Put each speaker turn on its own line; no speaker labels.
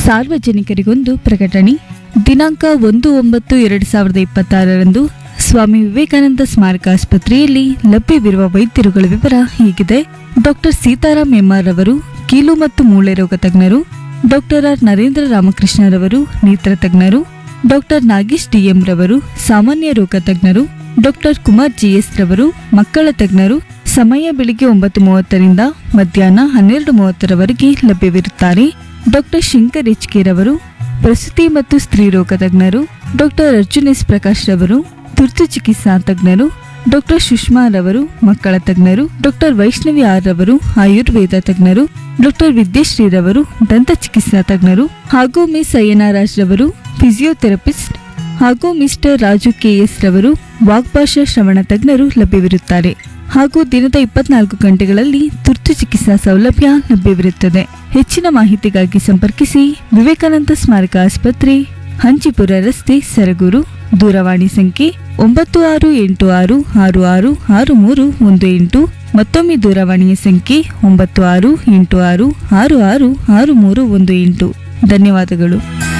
ಸಾರ್ವಜನಿಕರಿಗೊಂದು ಪ್ರಕಟಣೆ ದಿನಾಂಕ ಒಂದು ಒಂಬತ್ತು ಎರಡು ಸಾವಿರದ ಇಪ್ಪತ್ತಾರರಂದು ಸ್ವಾಮಿ ವಿವೇಕಾನಂದ ಸ್ಮಾರಕ ಆಸ್ಪತ್ರೆಯಲ್ಲಿ ಲಭ್ಯವಿರುವ ವೈದ್ಯರುಗಳ ವಿವರ ಹೀಗಿದೆ ಡಾಕ್ಟರ್ ಸೀತಾರಾಮ್ ಎಂಆರ್ ಅವರು ಕೀಲು ಮತ್ತು ಮೂಳೆ ರೋಗ ತಜ್ಞರು ಡಾಕ್ಟರ್ ಆರ್ ನರೇಂದ್ರ ರಾಮಕೃಷ್ಣರವರು ನೇತ್ರ ತಜ್ಞರು ಡಾಕ್ಟರ್ ನಾಗೇಶ್ ಡಿಎಂ ರವರು ಸಾಮಾನ್ಯ ರೋಗ ತಜ್ಞರು ಡಾಕ್ಟರ್ ಕುಮಾರ್ ಜಿಎಸ್ ರವರು ಮಕ್ಕಳ ತಜ್ಞರು ಸಮಯ ಬೆಳಿಗ್ಗೆ ಒಂಬತ್ತು ಮೂವತ್ತರಿಂದ ಮಧ್ಯಾಹ್ನ ಹನ್ನೆರಡು ಮೂವತ್ತರವರೆಗೆ ಲಭ್ಯವಿರುತ್ತಾರೆ ಡಾಕ್ಟರ್ ಶಂಕರ್ ಎಚ್ ಕೆ ರವರು ಪ್ರಸೂತಿ ಮತ್ತು ಸ್ತ್ರೀರೋಗ ತಜ್ಞರು ಡಾಕ್ಟರ್ ಅರ್ಜುನ್ ಎಸ್ ಪ್ರಕಾಶ್ ರವರು ತುರ್ತು ಚಿಕಿತ್ಸಾ ತಜ್ಞರು ಡಾಕ್ಟರ್ ಸುಷ್ಮಾ ರವರು ಮಕ್ಕಳ ತಜ್ಞರು ಡಾಕ್ಟರ್ ವೈಷ್ಣವಿ ಆರ್ ರವರು ಆಯುರ್ವೇದ ತಜ್ಞರು ಡಾಕ್ಟರ್ ವಿದ್ಯಶ್ರೀ ರವರು ದಂತ ಚಿಕಿತ್ಸಾ ತಜ್ಞರು ಹಾಗೂ ಮಿಸ್ ಅಯ್ಯನಾರಾಜ್ ರವರು ಫಿಸಿಯೋಥೆರಪಿಸ್ಟ್ ಹಾಗೂ ಮಿಸ್ಟರ್ ರಾಜು ಕೆಎಸ್ ರವರು ವಾಗ್ಭಾಷಾ ಶ್ರವಣ ತಜ್ಞರು ಲಭ್ಯವಿರುತ್ತಾರೆ ಹಾಗೂ ದಿನದ ಇಪ್ಪತ್ನಾಲ್ಕು ಗಂಟೆಗಳಲ್ಲಿ ತುರ್ತು ಚಿಕಿತ್ಸಾ ಸೌಲಭ್ಯ ಲಭ್ಯವಿರುತ್ತದೆ ಹೆಚ್ಚಿನ ಮಾಹಿತಿಗಾಗಿ ಸಂಪರ್ಕಿಸಿ ವಿವೇಕಾನಂದ ಸ್ಮಾರಕ ಆಸ್ಪತ್ರೆ ಹಂಚಿಪುರ ರಸ್ತೆ ಸರಗೂರು ದೂರವಾಣಿ ಸಂಖ್ಯೆ ಒಂಬತ್ತು ಆರು ಎಂಟು ಆರು ಆರು ಆರು ಆರು ಮೂರು ಒಂದು ಎಂಟು ಮತ್ತೊಮ್ಮೆ ದೂರವಾಣಿಯ ಸಂಖ್ಯೆ ಒಂಬತ್ತು ಆರು ಎಂಟು ಆರು ಆರು ಆರು ಆರು ಮೂರು ಒಂದು ಎಂಟು ಧನ್ಯವಾದಗಳು